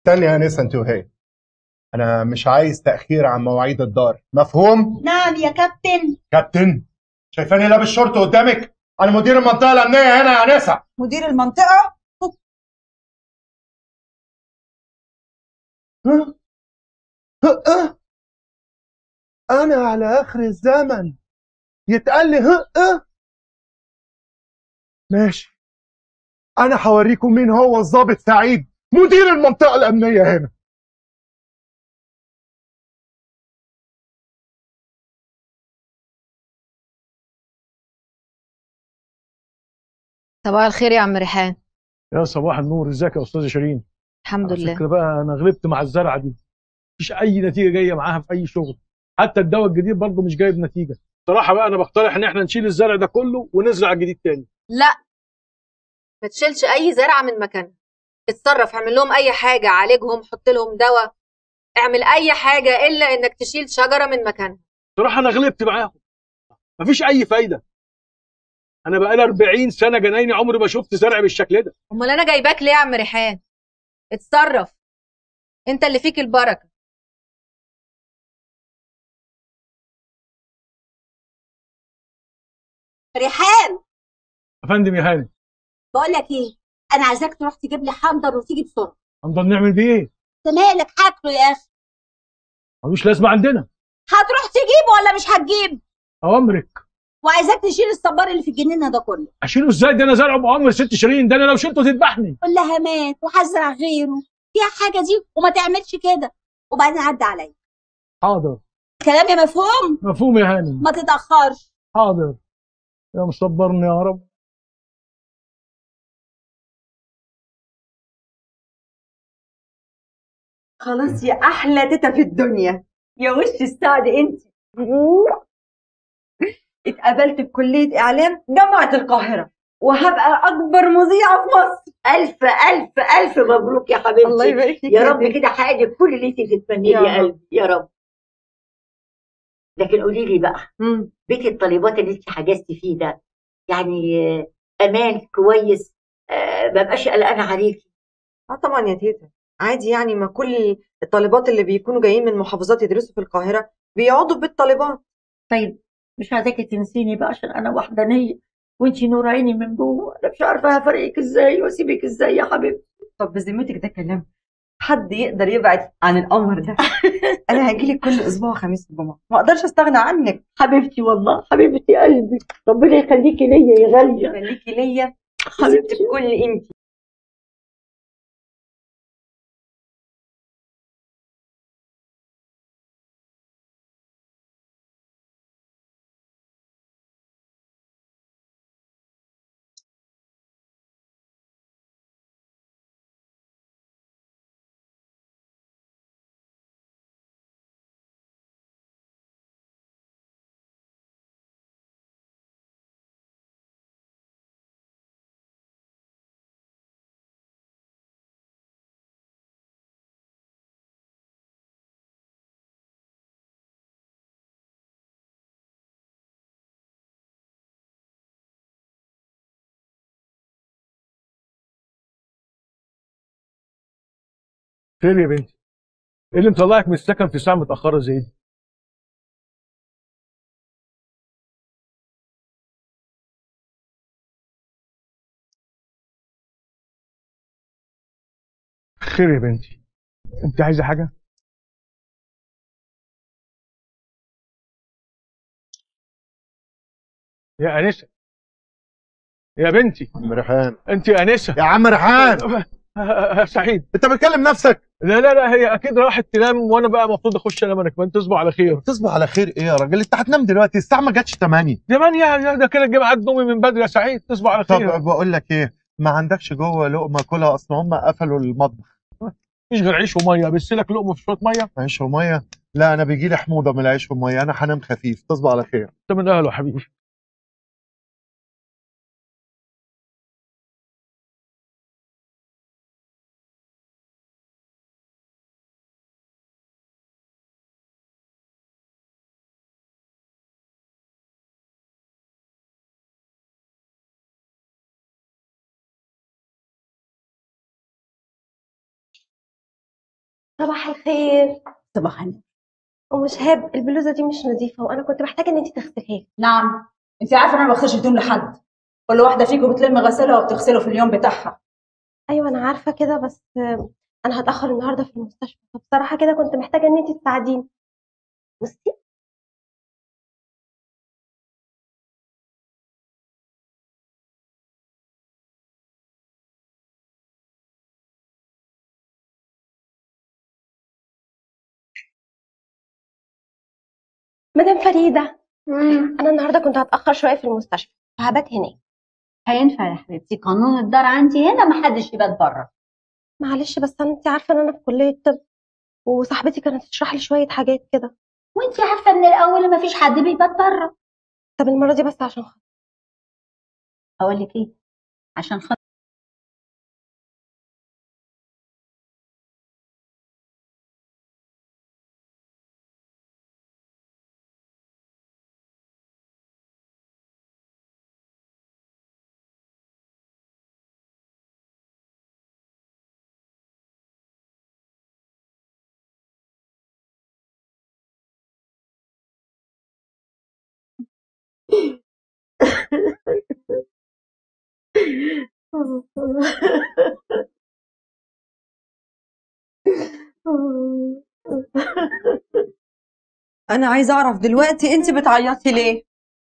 استني يا انسه انت وهي انا مش عايز تاخير عن مواعيد الدار مفهوم نعم يا كابتن كابتن شايفاني لابس شورت قدامك انا مدير المنطقه الامنيه هنا يا انسه مدير المنطقة ها؟ ها؟ ها؟ انا على اخر الزمن يتقال لي ها ها ماشي انا هوريكم مين هو الضابط سعيد مدير المنطقه الامنيه هنا صباح الخير يا عم ريحان يا صباح النور ازيك يا استاذه شيرين الحمد على لله فكره بقى انا غلبت مع الزرعه دي مفيش اي نتيجه جايه معاها في اي شغل حتى الدواء الجديد برضه مش جايب نتيجه صراحه بقى انا بقترح ان احنا نشيل الزرع ده كله ونزرع الجديد تاني لا ما تشيلش اي زرعه من مكانها اتصرف اعمل لهم اي حاجه عالجهم حط لهم دواء اعمل اي حاجه الا انك تشيل شجره من مكانها صراحه انا غلبت معاهم مفيش اي فايده انا بقالي 40 سنه جنايني عمري ما شفت زرع بالشكل ده امال انا جايباك ليه يا عم ريحان اتصرف انت اللي فيك البركه ريحان يا فندم يا هاني بقول لك ايه انا عايزاك تروح تجيب لي حنظر وتيجي بسرعه هنفضل نعمل بيه ايه؟ انت مالك هاكله يا اخي ملوش لازمه عندنا هتروح تجيبه ولا مش هتجيب اوامرك وعايزاك تشيل الصبار اللي في الجنينه ده كله اشيله ازاي ده انا زرعه بامر ست شيرين ده انا لو شلته تذبحني كلها مات وهزرع غيره فيها حاجه دي وما تعملش كده وبعدين عدى عليا حاضر كلامي مفهوم مفهوم يا هاني ما تتاخرش حاضر يا مصبرني يا رب خلاص يا احلى تيتا في الدنيا يا وش السعد انت اتقابلت في كليه اعلام جامعه القاهره وهبقى اكبر مذيعه في مصر ألف ألف ألف مبروك يا حبيبتي الله يبارك فيك يا رب تيتا. كده حقق كل اللي انت تتمنيه يا يا رب. قلبي يا رب لكن قولي لي بقى مم. بيت الطالبات اللي انت حجزتي فيه ده يعني آه، امان كويس آه، ما بقاش قلقانه عليكي اه طبعا يا تيتا عادي يعني ما كل الطالبات اللي بيكونوا جايين من محافظات يدرسوا في القاهره بيقعدوا في بيت طالبات طيب مش عايزاكي تنسيني بقى عشان انا وحدانيه وانتي نور عيني من جوه انا مش عارفه هفرقك ازاي واسيبك ازاي يا حبيبتي طب بذمتك ده كلام حد يقدر يبعد عن القمر ده انا هجيلك كل اسبوع خميس وجمعه ما اقدرش استغنى عنك حبيبتي والله حبيبتي قلبي ربنا يخليكي ليا يا غاليه خليكي ليا حبيبتي ست كل انت خير يا بنتي ايه اللي مطلعك من السكن في ساعه متاخره زي دي خير يا بنتي انت عايزه حاجه يا انسه يا بنتي عم ريحان انت يا انسه يا عم ريحان سعيد انت بتكلم نفسك لا لا لا هي اكيد راحت تنام وانا بقى المفروض اخش انام انا كمان تصبح على خير تصبح على خير ايه يا راجل انت هتنام دلوقتي الساعه ما جاتش 8 زمان يا يا ده كده جمعت نومي من بدري يا سعيد تصبح على طب خير بقول لك ايه ما عندكش جوه لقمه كلها اصل هم قفلوا المطبخ مفيش غير عيش وميه بس لك لقمه في شويه ميه عيش وميه لا انا بيجي لي حموضه من العيش والميه انا هنام خفيف تصبح على خير انت من اهله يا حبيبي صباح الخير صباح النور ومشهاب البلوزه دي مش نظيفه وانا كنت محتاجه ان انت تغسليها لي نعم انت عارفه انا ما بغسلش هدوم لحد كل واحده فيكم بتلم غسالها وبتغسله في اليوم بتاعها ايوه انا عارفه كده بس آه، انا هتاخر النهارده في المستشفى فبصراحه كده كنت محتاجه ان انت تساعديني بصي مدام فريده انا النهارده كنت هتاخر شويه في المستشفى فهبات هناك هينفع يا حبيبتي قانون الدار عندي هنا محدش يبات بره معلش بس انا انت عارفه ان انا في كليه طب وصاحبتي كانت تشرح لي شويه حاجات كده وانت عارفه من الاول ما فيش حد بيبات بره طب المره دي بس عشان خاطر اقول لك ايه عشان خاطر انا عايزه اعرف دلوقتي انت بتعيطي ليه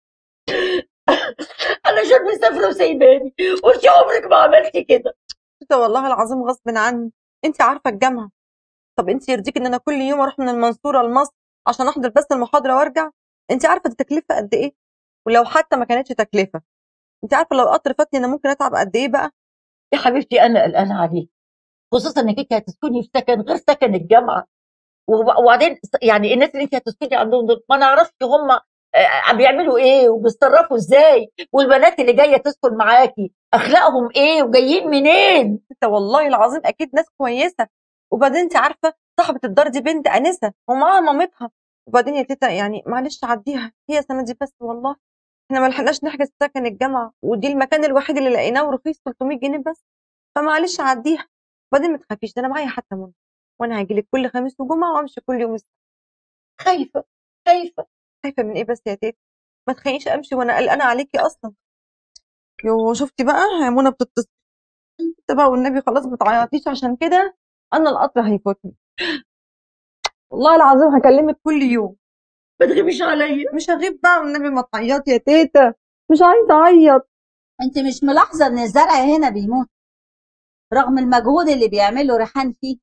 علشان مسافره وسايباني وانت عمرك ما عملتي كده ده والله العظيم غصب عني انت عارفه الجامعه طب انت يرضيك ان انا كل يوم اروح من المنصوره لمصر عشان احضر بس المحاضره وارجع انت عارفه دي تكلفه قد ايه ولو حتى ما كانتش تكلفه انت عارفه لو قطر فاتني انا ممكن اتعب قد ايه بقى يا حبيبتي انا قلقانه عليك خصوصا انك انت هتسكني في سكن غير سكن الجامعه وب- وبعدين يعني الناس اللي انت هتسكني عندهم دول ما نعرفش هم آه، بيعملوا ايه وبيتصرفوا ازاي والبنات اللي جايه تسكن معاكي اخلاقهم ايه وجايين منين انت والله العظيم اكيد ناس كويسه وبعدين انت عارفه صاحبه الدار دي بنت انسه ومعاها مامتها وبعدين يا تيتا يعني معلش عديها هي سنه دي بس والله احنا ما لحقناش نحجز سكن الجامعه ودي المكان الوحيد اللي لقيناه ورخيص 300 جنيه بس فمعلش عديها وبعدين ما تخافيش ده انا معايا حتى منى وانا هاجي لك كل خميس وجمعه وامشي كل يوم السبت خايفه خايفه خايفه من ايه بس يا تيتا ما تخلينيش امشي وانا قلقانه عليكي اصلا يو شفتي بقى يا منى بتتصل انت بقى والنبي خلاص ما تعيطيش عشان كده انا القطر هيفوتني والله العظيم هكلمك كل يوم ما تغيبيش عليا مش هغيب بقى والنبي ما تعيطي يا تيتا مش عايزه اعيط انت مش ملاحظه ان الزرع هنا بيموت رغم المجهود اللي بيعمله ريحان فيه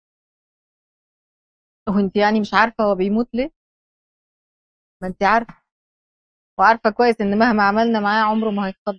هو انت يعني مش عارفه هو بيموت ليه ما انت عارفه وعارفه كويس ان مهما عملنا معاه عمره ما هيتقدم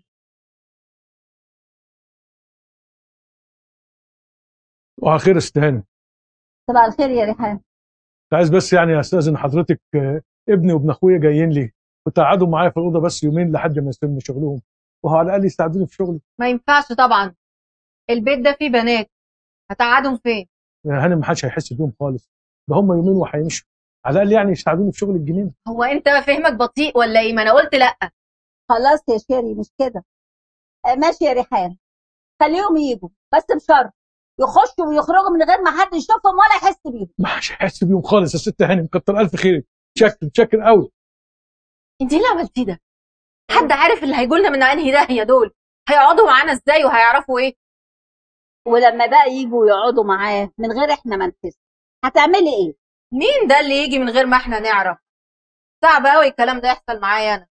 وعلى خير استهاني صباح الخير يا ريحان كنت عايز بس يعني استاذن حضرتك آه، ابني وابن اخويا جايين لي كنت قعدوا معايا في الاوضه بس يومين لحد ما يستلموا شغلهم وهو على الاقل يساعدوني في شغلي ما ينفعش طبعا البيت ده فيه بنات هتقعدهم فين يا هانم ما حدش هيحس بيهم خالص ده هم يومين وهيمشوا على الاقل يعني يساعدوني في شغل الجنينه هو انت فهمك بطيء ولا ايه ما انا قلت لا خلاص يا شيري مش كده آه، ماشي يا ريحان خليهم يجوا بس بشرط يخشوا ويخرجوا من غير ما حد يشوفهم ولا يحس بيهم ما حدش هيحس بيهم خالص يا ست هانم كتر الف خيرك شكر شكر قوي انت ايه اللي عملتيه ده حد عارف اللي هيجولنا من انهي داهيه دول هيقعدوا معانا ازاي وهيعرفوا ايه ولما بقى يجوا يقعدوا معاه من غير احنا ما نحس هتعملي ايه مين ده اللي يجي من غير ما احنا نعرف صعب قوي الكلام ده يحصل معايا انا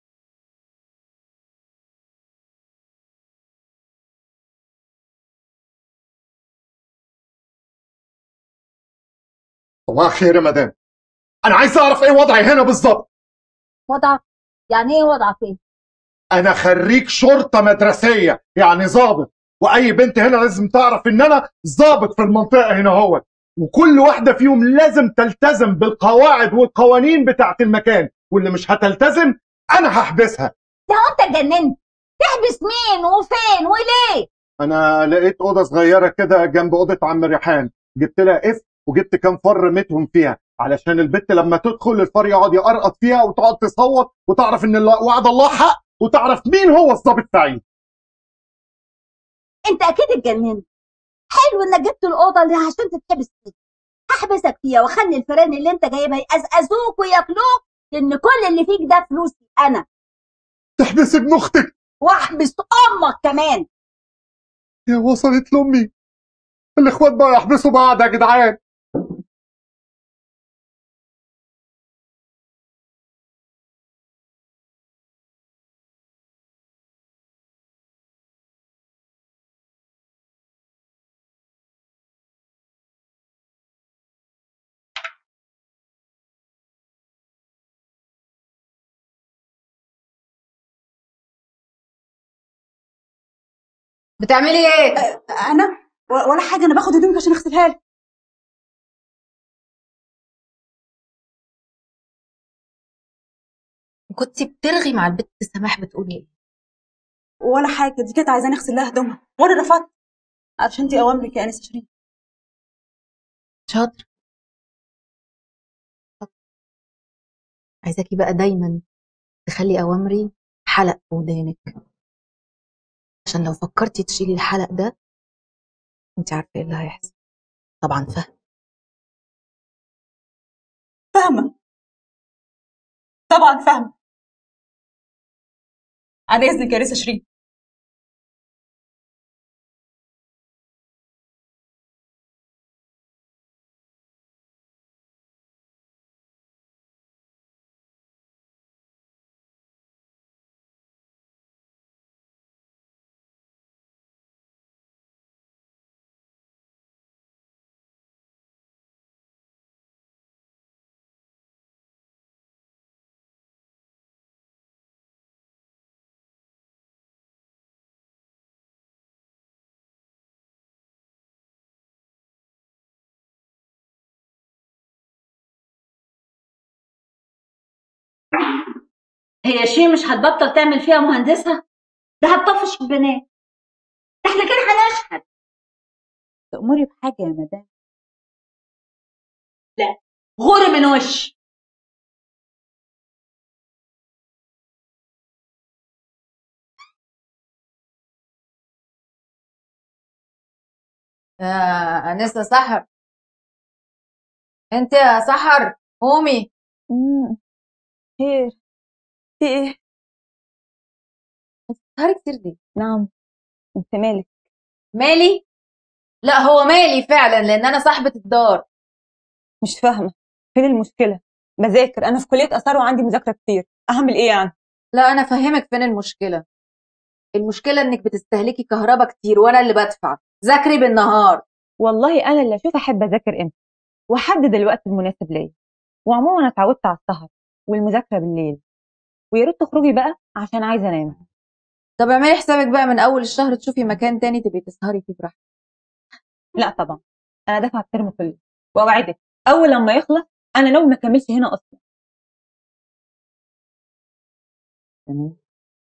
صباح الخير يا مدام انا عايز اعرف ايه وضعي هنا بالظبط وضعك يعني ايه وضعك ايه انا خريج شرطه مدرسيه يعني ضابط واي بنت هنا لازم تعرف ان انا ضابط في المنطقه هنا هو وكل واحده فيهم لازم تلتزم بالقواعد والقوانين بتاعت المكان واللي مش هتلتزم انا هحبسها ده هو انت اتجننت تحبس مين وفين وليه انا لقيت اوضه صغيره كده جنب اوضه عم ريحان جبت لها قفل وجبت كام فر رميتهم فيها علشان البت لما تدخل الفار يقعد يقرقط فيها وتقعد تصوت وتعرف ان الله- وعد الله حق وتعرف مين هو الضابط سعيد انت اكيد اتجننت حلو انك جبت الاوضه اللي عشان تتحبس فيها هحبسك فيها واخلي الفيران اللي انت جايبها يقزقزوك وياكلوك لان كل اللي فيك ده فلوسي انا تحبس ابن اختك واحبس امك كمان يا وصلت لامي الاخوات بقى يحبسوا بعض يا جدعان بتعملي ايه انا و- ولا حاجه انا باخد هدومك عشان اغسلها لك كنت بترغي مع البت سماح بتقولي ايه ولا حاجه دي كانت عايزاني اغسل لها هدومها وانا رفضت عشان دي اوامرك يا انسه شيرين شاطر عايزاكي بقى دايما تخلي اوامري حلق في ودانك عشان لو فكرتي تشيلي الحلق ده انت عارفه ايه اللي هيحصل طبعا فاهم فاهمه طبعا فاهمه عن اذنك يا انسه شيرين هي شيء مش هتبطل تعمل فيها مهندسه ده هتطفش البنات ده احنا كده هنشهد تأمري بحاجه يا مدام لا غوري من وشي يا انسه سحر انت يا سحر قومي خير في ايه سهري كتير ليه نعم انت مالك مالي لا هو مالي فعلا لان انا صاحبه الدار مش فاهمه فين المشكله بذاكر انا في كليه اثار وعندي مذاكره كتير اعمل ايه يعني لا انا فاهمك فين المشكله المشكله انك بتستهلكي كهرباء كتير وانا اللي بدفع ذاكري بالنهار والله انا اللي اشوف احب اذاكر امتى واحدد الوقت المناسب ليا وعموما انا اتعودت على السهر والمذاكره بالليل ويا ريت تخرجي بقى عشان عايزه انام طب اعملي حسابك بقى من اول الشهر تشوفي مكان تاني تبقي تسهري فيه براحتك لا طبعا انا دافعه الترم كله واوعدك اول لما يخلص انا نوم ما كملش هنا اصلا تمام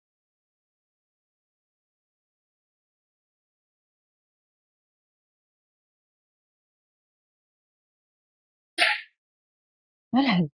مالها دي؟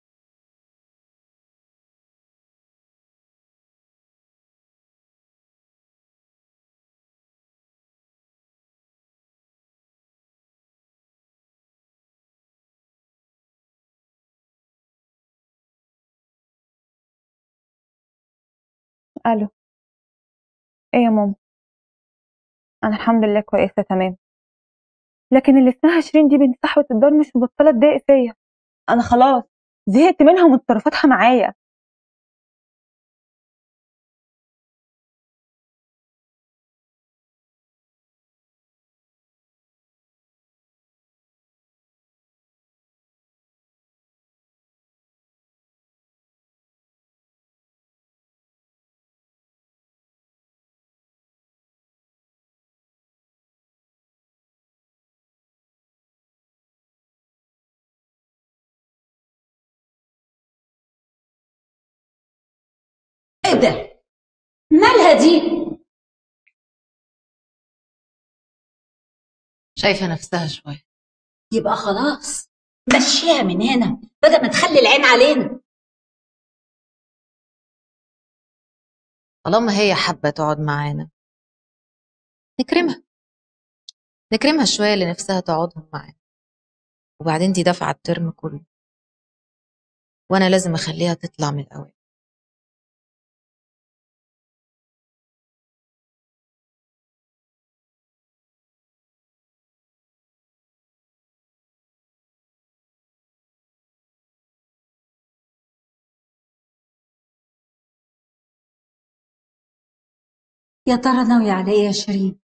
الو ايه يا ماما انا الحمد لله كويسه تمام لكن اللي اسمها شيرين دي بنت صاحبه الدار مش مبطله تضايق فيا انا خلاص زهقت منها ومن تصرفاتها معايا ايه ده مالها دي شايفه نفسها شويه يبقى خلاص مشيها من هنا بدل ما تخلي العين علينا طالما هي حابه تقعد معانا نكرمها نكرمها شويه اللي نفسها تقعدهم معانا وبعدين دي دافعة الترم كله وأنا لازم أخليها تطلع من الأول يا ترى ناوية على ايه يا شيرين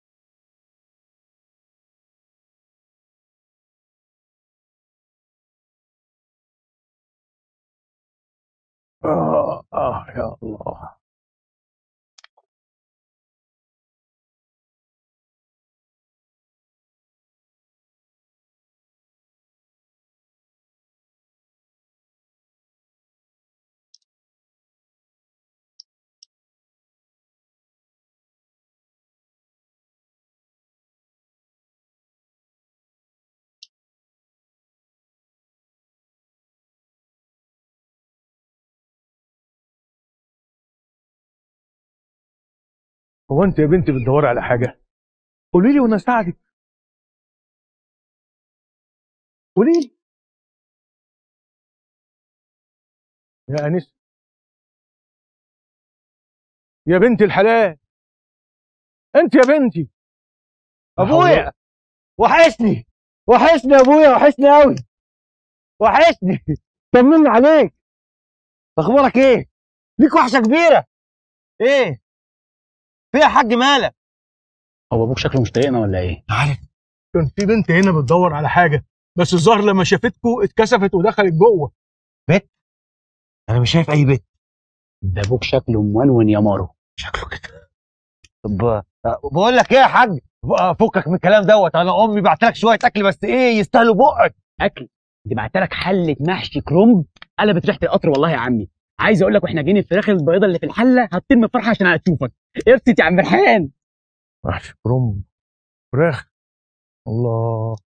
آه, آه يا الله هو انت يا بنتي بتدوري على حاجه قولي لي وانا اساعدك قولي لي يا انس يا بنت الحلال انت يا بنتي ابويا وحشني وحشني يا ابويا وحشني قوي وحشني طمني عليك اخبارك ايه ليك وحشه كبيره ايه في يا حاج مالك هو ابوك شكله مش طايقنا ولا ايه؟ عارف كان في بنت هنا بتدور على حاجه بس الظاهر لما شافتكوا اتكسفت ودخلت جوه بيت انا مش شايف اي بيت ده ابوك شكله مونون يا مارو شكله كده طب آه، بقول لك ايه يا حاج ف- فكك من الكلام دوت انا امي بعت لك شويه اكل بس ايه يستاهلوا بقك اكل دي بعت لك حله محشي كرنب قلبت ريحه القطر والله يا عمي عايز اقول لك واحنا جايين الفراخ البيضاء اللي في الحله هتطير من الفرحه عشان هتشوفك ابسط يا عم ريحان محشي كرنب فراخ الله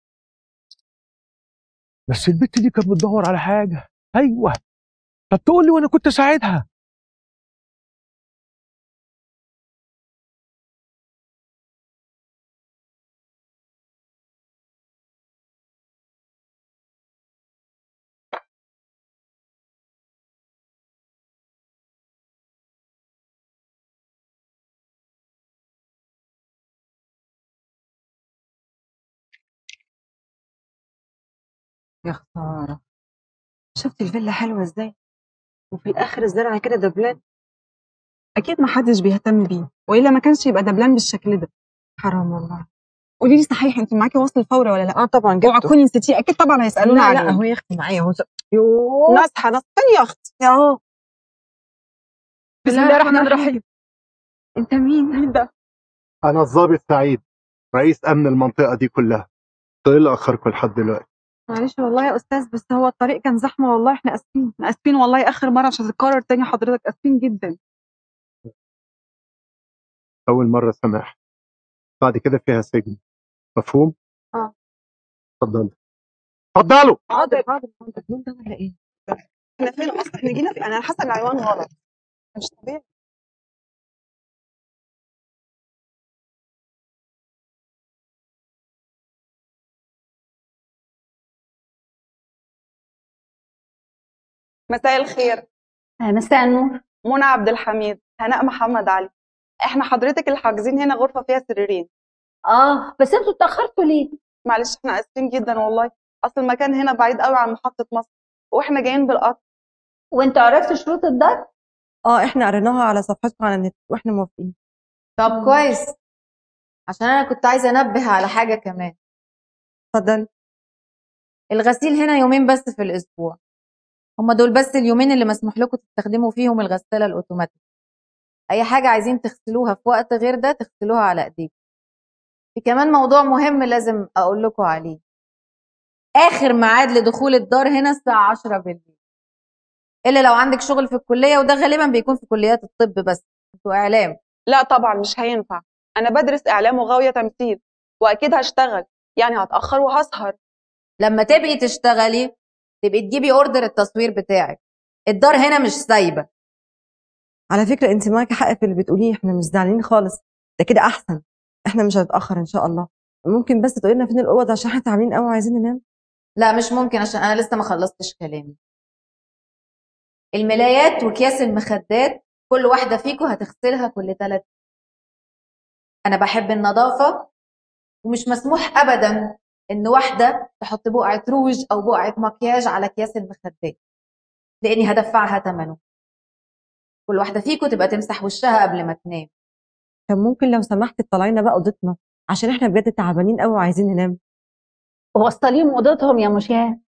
بس البت دي كانت بتدور على حاجه ايوه طب تقول لي وانا كنت اساعدها يا خسارة شفتي الفيلا حلوة ازاي وفي الآخر الزرع كده دبلان اكيد ما حدش بيهتم بيه والا ما كانش يبقى دبلان بالشكل ده حرام والله قولي لي صحيح انت معاكي وصل الفوري ولا لا اه طبعا اوعى جبته تكوني نسيتيه اكيد طبعا هيسالونا لا عليه لا هو يا اختي معايا هو يوه نصحى نص تاني يا اختي اهو بسم الله الرحمن الرحيم انت مين؟ مين ده انا الضابط سعيد رئيس امن المنطقه دي كلها ايه اللي اخركم لحد دلوقتي معلش والله يا استاذ بس هو الطريق كان زحمه والله احنا اسفين احنا اسفين والله اخر مره مش هتتكرر تاني حضرتك اسفين جدا اول مره سماح بعد كده فيها سجن مفهوم اه اتفضلوا اتفضلوا حاضر حاضر مين ده ولا ايه؟ احنا فين اصلا احنا جينا في انا حاسه العنوان غلط مش طبيعي مساء الخير مساء النور منى عبد الحميد هناء محمد علي احنا حضرتك اللي حاجزين هنا غرفه فيها سريرين اه بس انتوا اتاخرتوا ليه معلش احنا اسفين جدا والله اصل المكان هنا بعيد قوي عن محطه مصر واحنا جايين بالقطر وانت عرفت شروط الدار اه احنا قريناها على صفحتكم على النت واحنا موافقين طب كويس عشان أنا كنت عايزة أنبه على حاجة كمان اتفضلي الغسيل هنا يومين بس في الأسبوع هما دول بس اليومين اللي مسموح لكم تستخدموا فيهم الغسالة الأوتوماتيك أي حاجة عايزين تغسلوها في وقت غير ده تغسلوها على إيديكم في كمان موضوع مهم لازم أقول لكم عليه آخر ميعاد لدخول الدار هنا الساعة 10 بالليل إلا لو عندك شغل في الكلية وده غالبا بيكون في كليات الطب بس انتوا إعلام لا طبعا مش هينفع انا بدرس اعلام وغاويه تمثيل واكيد هشتغل يعني هتاخر وهسهر لما تبقي تشتغلي تبقي تجيبي اوردر التصوير بتاعك الدار هنا مش سايبه على فكرة انت معاكي حق في اللي بتقوليه احنا مش زعلانين خالص ده كده احسن احنا مش هنتأخر ان شاء الله ممكن بس تقولي لنا فين الأوض عشان احنا تعبانين قوي وعايزين ننام لا مش ممكن عشان انا لسه ما خلصتش كلامي الملايات واكياس المخدات كل واحده فيكم هتغسلها كل ثلاث انا بحب النظافه ومش مسموح ابدا ان واحده تحط بقعه روج او بقعه مكياج على اكياس المخدات لاني هدفعها ثمنه كل واحده فيكم تبقى تمسح وشها قبل ما تنام طب ممكن لو سمحت تطلعينا بقى اوضتنا عشان احنا بجد تعبانين قوي وعايزين ننام وصليهم اوضتهم يا مشاه